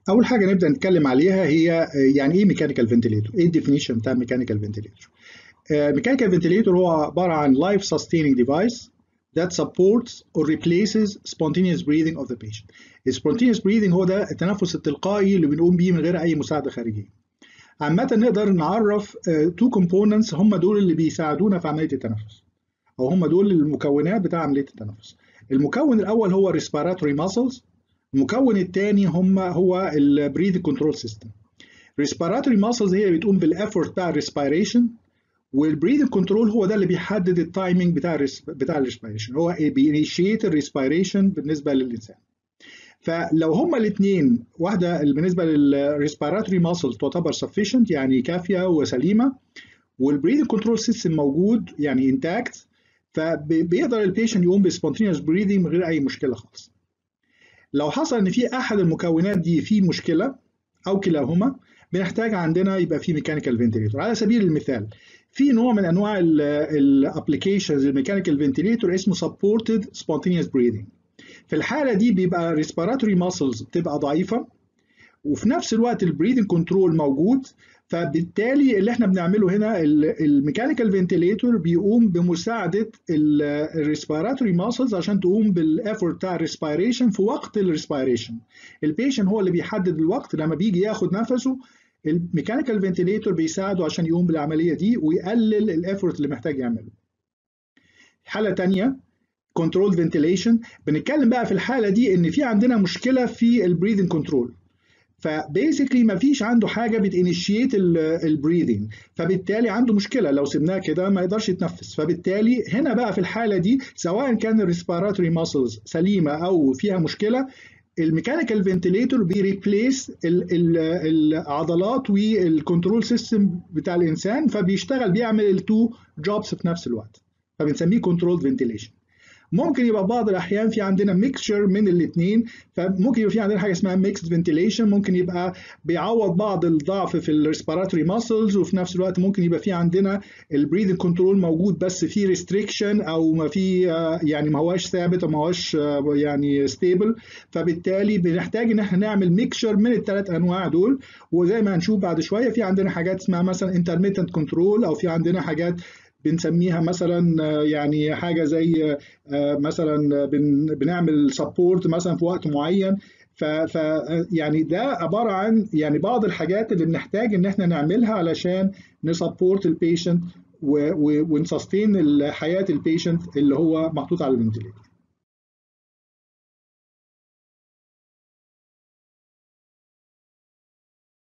اول حاجه نبدا نتكلم عليها هي يعني ايه ميكانيكال فنتليتور ايه الديفينيشن بتاع ميكانيكال فنتليتور ميكانيكال فنتليتور هو عباره عن life sustaining device that supports or replaces spontaneous breathing of the patient. spontaneous breathing هو ده التنفس التلقائي اللي بنقوم بيه من غير اي مساعده خارجيه. عامه نقدر نعرف تو كومبوننتس هم دول اللي بيساعدونا في عمليه التنفس. او هم دول المكونات بتاع عمليه التنفس. المكون الاول هو respiratory muscles المكون الثاني هم هو البريث كنترول سيستم respiratory muscles هي بتقوم بالافورت بتاع الريسبيريشن والبريث كنترول هو ده اللي بيحدد التايمنج بتاع الريس بتاع الريسبيريشن هو بينيشيت الريسبيريشن بالنسبه للانسان فلو هما الاثنين واحده بالنسبه للريسبيراتوري ماسل تعتبر sufficient يعني كافيه وسليمه والبريث كنترول سيستم موجود يعني انتاكت فبيقدر البيشنت يقوم بسبونتينيوس بريذنج من غير اي مشكله خالص لو حصل ان في احد المكونات دي فيه مشكله او كلاهما بنحتاج عندنا يبقى في ميكانيكال فنتليتور على سبيل المثال في نوع من انواع الابلكيشنز الميكانيكال فنتليتور اسمه سبورتد سبونتينيوس بريذنج في الحاله دي بيبقى ريسبيراتوري ماسلز بتبقى ضعيفه وفي نفس الوقت البريذنج كنترول موجود فبالتالي اللي احنا بنعمله هنا الميكانيكال فنتليتور بيقوم بمساعده الريسبيراتوري ماسلز عشان تقوم بالافورت بتاع الريسبيريشن في وقت الريسبيريشن البيشنت هو اللي بيحدد الوقت لما بيجي ياخد نفسه الميكانيكال فنتليتور بيساعده عشان يقوم بالعمليه دي ويقلل الافورت اللي محتاج يعمله حاله ثانيه كنترول فنتيليشن بنتكلم بقى في الحاله دي ان في عندنا مشكله في البريذنج كنترول فبيسكلي ما فيش عنده حاجه بتانيشيت البريذنج فبالتالي عنده مشكله لو سيبناه كده ما يقدرش يتنفس فبالتالي هنا بقى في الحاله دي سواء كان الريسبيراتوري ماسلز سليمه او فيها مشكله الميكانيكال فنتليتور بيريبليس العضلات والكنترول سيستم بتاع الانسان فبيشتغل بيعمل التو جوبز في نفس الوقت فبنسميه كنترول فنتيليشن ممكن يبقى بعض الاحيان في عندنا ميكشر من الاثنين فممكن يبقى في عندنا حاجه اسمها ميكسد فنتيليشن ممكن يبقى بيعوض بعض الضعف في الريسبيراتوري ماسلز وفي نفس الوقت ممكن يبقى في عندنا البريذنج كنترول موجود بس في ريستريكشن او ما في يعني ما هواش ثابت او ما هواش يعني ستيبل فبالتالي بنحتاج ان احنا نعمل ميكشر من الثلاث انواع دول وزي ما هنشوف بعد شويه في عندنا حاجات اسمها مثلا انترميتنت كنترول او في عندنا حاجات بنسميها مثلا يعني حاجه زي مثلا بنعمل سبورت مثلا في وقت معين ف يعني ده عباره عن يعني بعض الحاجات اللي بنحتاج ان احنا نعملها علشان نسبورت البيشنت ونسستين حياه البيشنت اللي هو محطوط على الفنتليتور